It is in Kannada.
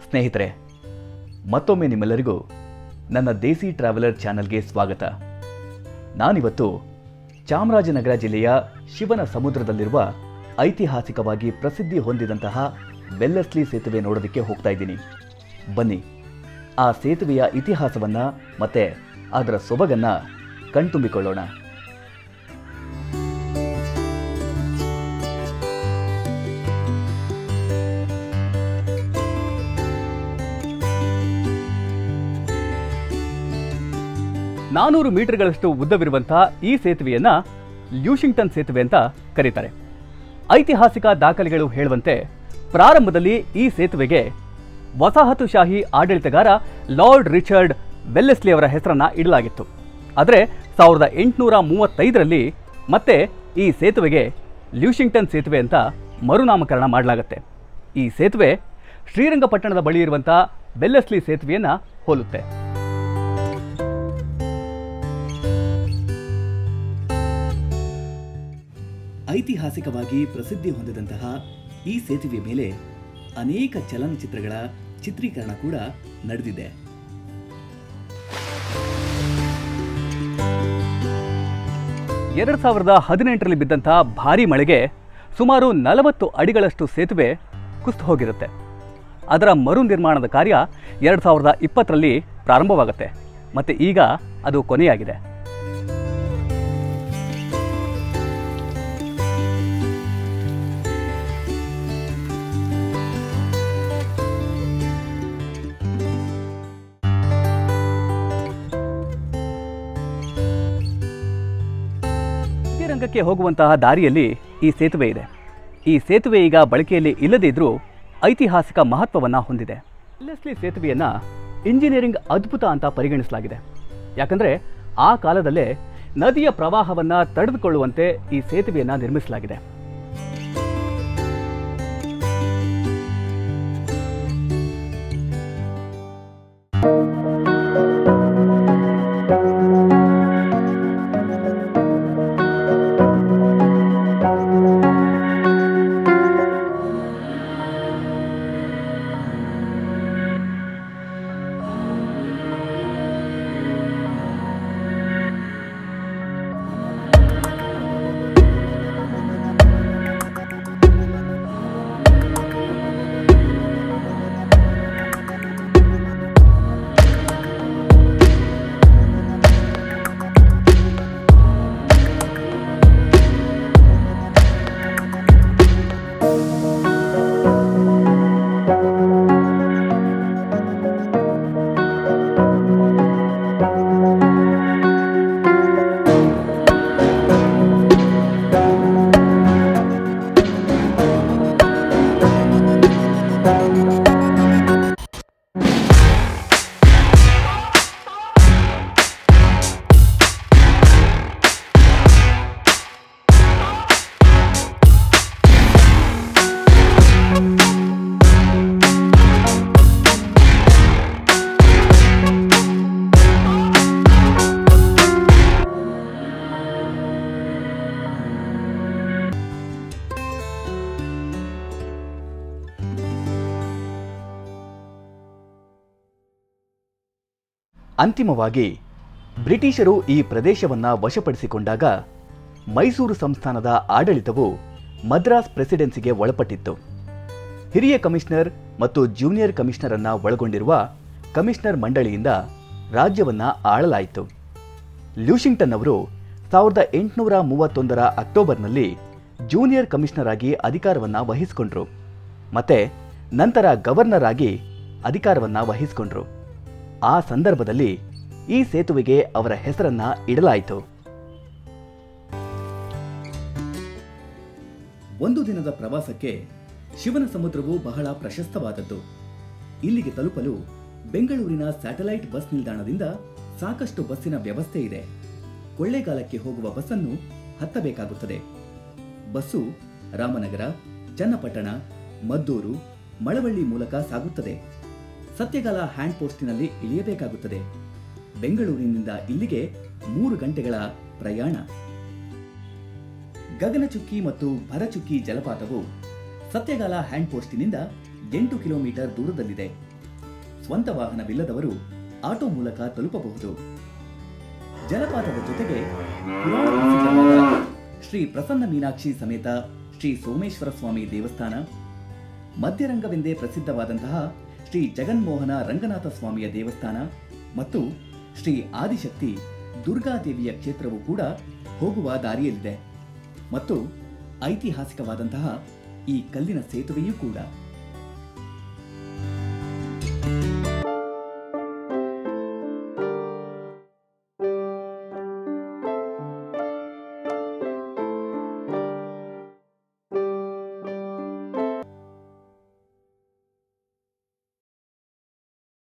ಸ್ನೇಹಿತರೆ ಮತ್ತೊಮ್ಮೆ ನಿಮ್ಮೆಲ್ಲರಿಗೂ ನನ್ನ ದೇಸಿ ಟ್ರಾವೆಲರ್ ಚಾನಲ್ಗೆ ಸ್ವಾಗತ ನಾನಿವತ್ತು ಚಾಮರಾಜನಗರ ಜಿಲ್ಲೆಯ ಶಿವನ ಸಮುದ್ರದಲ್ಲಿರುವ ಐತಿಹಾಸಿಕವಾಗಿ ಪ್ರಸಿದ್ಧಿ ಹೊಂದಿದಂತಹ ವೆಲ್ಲಸ್ಲಿ ಸೇತುವೆ ನೋಡೋದಕ್ಕೆ ಹೋಗ್ತಾ ಇದ್ದೀನಿ ಬನ್ನಿ ಆ ಸೇತುವೆಯ ಇತಿಹಾಸವನ್ನ ಮತ್ತೆ ಅದರ ಸೊಬಗನ್ನ ಕಣ್ತುಂಬಿಕೊಳ್ಳೋಣ ನಾನೂರು ಮೀಟರ್ಗಳಷ್ಟು ಉದ್ದವಿರುವಂತಹ ಈ ಸೇತುವೆಯನ್ನ ಲ್ಯೂಶಿಂಗ್ಟನ್ ಸೇತುವೆ ಅಂತ ಕರೀತಾರೆ ಐತಿಹಾಸಿಕ ದಾಖಲೆಗಳು ಹೇಳುವಂತೆ ಪ್ರಾರಂಭದಲ್ಲಿ ಈ ಸೇತುವೆಗೆ ವಸಾಹತುಶಾಹಿ ಆಡಳಿತಗಾರ ಲಾರ್ಡ್ ರಿಚರ್ಡ್ ವೆಲ್ಲೆಸ್ಲಿ ಅವರ ಹೆಸರನ್ನ ಇಡಲಾಗಿತ್ತು ಆದರೆ ಸಾವಿರದ ಎಂಟುನೂರ ಮೂವತ್ತೈದರಲ್ಲಿ ಮತ್ತೆ ಈ ಸೇತುವೆಗೆ ಲ್ಯೂಶಿಂಗ್ಟನ್ ಸೇತುವೆ ಅಂತ ಮರುನಾಮಕರಣ ಮಾಡಲಾಗುತ್ತೆ ಈ ಸೇತುವೆ ಶ್ರೀರಂಗಪಟ್ಟಣದ ಬಳಿ ಇರುವಂಥ ವೆಲ್ಲೆಸ್ಲಿ ಸೇತುವೆಯನ್ನ ಹೋಲುತ್ತೆ ಐತಿಹಾಸಿಕವಾಗಿ ಪ್ರಸಿದ್ಧಿ ಹೊಂದಿದಂತಹ ಈ ಸೇತುವೆ ಮೇಲೆ ಅನೇಕ ಚಲನಚಿತ್ರಗಳ ಚಿತ್ರೀಕರಣ ಕೂಡ ನಡೆದಿದೆ ಎರಡು ಸಾವಿರದ ಹದಿನೆಂಟರಲ್ಲಿ ಬಿದ್ದಂತಹ ಭಾರೀ ಮಳೆಗೆ ಸುಮಾರು ನಲವತ್ತು ಅಡಿಗಳಷ್ಟು ಸೇತುವೆ ಕುಸಿದು ಹೋಗಿರುತ್ತೆ ಅದರ ಮರು ನಿರ್ಮಾಣದ ಕಾರ್ಯ ಎರಡು ಸಾವಿರದ ಇಪ್ಪತ್ತರಲ್ಲಿ ಪ್ರಾರಂಭವಾಗುತ್ತೆ ಮತ್ತು ಈಗ ಅದು ಕೊನೆಯಾಗಿದೆ ರಂಗಕ್ಕೆ ಹೋಗುವಂತಹ ದಾರಿಯಲ್ಲಿ ಈ ಸೇತುವೆ ಇದೆ ಈ ಸೇತುವೆ ಈಗ ಬಳಕೆಯಲ್ಲಿ ಇಲ್ಲದೇ ಇದ್ರೂ ಐತಿಹಾಸಿಕ ಮಹತ್ವವನ್ನ ಹೊಂದಿದೆ ಲೆಸ್ಲಿ ಸೇತುವೆಯನ್ನ ಇಂಜಿನಿಯರಿಂಗ್ ಅದ್ಭುತ ಅಂತ ಪರಿಗಣಿಸಲಾಗಿದೆ ಯಾಕಂದ್ರೆ ಆ ಕಾಲದಲ್ಲೇ ನದಿಯ ಪ್ರವಾಹವನ್ನ ತಡೆದುಕೊಳ್ಳುವಂತೆ ಈ ಸೇತುವೆಯನ್ನ ನಿರ್ಮಿಸಲಾಗಿದೆ ಅಂತಿಮವಾಗಿ ಬ್ರಿಟಿಷರು ಈ ಪ್ರದೇಶವನ್ನ ವಶಪಡಿಸಿಕೊಂಡಾಗ ಮೈಸೂರು ಸಂಸ್ಥಾನದ ಆಡಳಿತವು ಮದ್ರಾಸ್ ಪ್ರೆಸಿಡೆನ್ಸಿಗೆ ಒಳಪಟ್ಟಿತ್ತು ಹಿರಿಯ ಕಮಿಷನರ್ ಮತ್ತು ಜೂನಿಯರ್ ಕಮಿಷನರ್ ಅನ್ನ ಒಳಗೊಂಡಿರುವ ಕಮಿಷನರ್ ಮಂಡಳಿಯಿಂದ ರಾಜ್ಯವನ್ನ ಆಳಲಾಯಿತು ಲ್ಯೂಶಿಂಗ್ಟನ್ ಅವರು ಸಾವಿರದ ಎಂಟುನೂರ ಮೂವತ್ತೊಂದರ ಅಕ್ಟೋಬರ್ನಲ್ಲಿ ಜೂನಿಯರ್ ಕಮಿಷನರ್ ಆಗಿ ಅಧಿಕಾರವನ್ನ ವಹಿಸಿಕೊಂಡ್ರು ಮತ್ತೆ ನಂತರ ಗವರ್ನರ್ ಆಗಿ ಅಧಿಕಾರವನ್ನ ವಹಿಸಿಕೊಂಡ್ರು ಆ ಸಂದರ್ಭದಲ್ಲಿ ಈ ಸೇತುವೆಗೆ ಅವರ ಹೆಸರನ್ನ ಇಡಲಾಯಿತು ಒಂದು ದಿನದ ಪ್ರವಾಸಕ್ಕೆ ಶಿವನ ಸಮುದ್ರವು ಬಹಳ ಪ್ರಶಸ್ತವಾದದ್ದು ಇಲ್ಲಿಗೆ ತಲುಪಲು ಬೆಂಗಳೂರಿನ ಸ್ಯಾಟಲೈಟ್ ಬಸ್ ನಿಲ್ದಾಣದಿಂದ ಸಾಕಷ್ಟು ಬಸ್ಸಿನ ವ್ಯವಸ್ಥೆ ಇದೆ ಕೊಳ್ಳೇಗಾಲಕ್ಕೆ ಹೋಗುವ ಬಸ್ಸನ್ನು ಹತ್ತಬೇಕಾಗುತ್ತದೆ ಬಸ್ಸು ರಾಮನಗರ ಚನ್ನಪಟ್ಟಣ ಮದ್ದೂರು ಮಳವಳ್ಳಿ ಮೂಲಕ ಸಾಗುತ್ತದೆ ಸತ್ಯಗಾಲ ಹ್ಯಾಂಡ್ ಪೋಸ್ಟಿನಲ್ಲಿ ಇಳಿಯಬೇಕಾಗುತ್ತದೆ ಬೆಂಗಳೂರಿನಿಂದ ಇಲ್ಲಿಗೆ ಮೂರು ಗಂಟೆಗಳ ಪ್ರಯಾಣ ಗಗನಚುಕ್ಕಿ ಮತ್ತು ಭರಚುಕ್ಕಿ ಜಲಪಾತವು ಸತ್ಯಗಾಲ ಹ್ಯಾಂಡ್ ಪೋಸ್ಟಿನಿಂದ ಎಂಟು ಕಿಲೋಮೀಟರ್ ದೂರದಲ್ಲಿದೆ ಸ್ವಂತ ವಾಹನವಿಲ್ಲದವರು ಆಟೋ ಮೂಲಕ ತಲುಪಬಹುದು ಜಲಪಾತದ ಜೊತೆಗೆ ಪುರಾಣ ಪ್ರಸಿದ್ಧವಾದ ಶ್ರೀ ಪ್ರಸನ್ನ ಮೀನಾಕ್ಷಿ ಸಮೇತ ಶ್ರೀ ಸೋಮೇಶ್ವರ ಸ್ವಾಮಿ ದೇವಸ್ಥಾನ ಮಧ್ಯರಂಗವೆಂದೇ ಪ್ರಸಿದ್ಧವಾದಂತಹ ಶ್ರೀ ಜಗನ್ಮೋಹನ ರಂಗನಾಥ ಸ್ವಾಮಿಯ ದೇವಸ್ಥಾನ ಮತ್ತು ಶ್ರೀ ಆದಿಶಕ್ತಿ ದುರ್ಗಾದೇವಿಯ ಕ್ಷೇತ್ರವು ಕೂಡ ಹೋಗುವ ದಾರಿಯಲ್ಲಿದೆ ಮತ್ತು ಐತಿಹಾಸಿಕವಾದಂತಹ ಈ ಕಲ್ಲಿನ ಸೇತುವೆಯೂ ಕೂಡ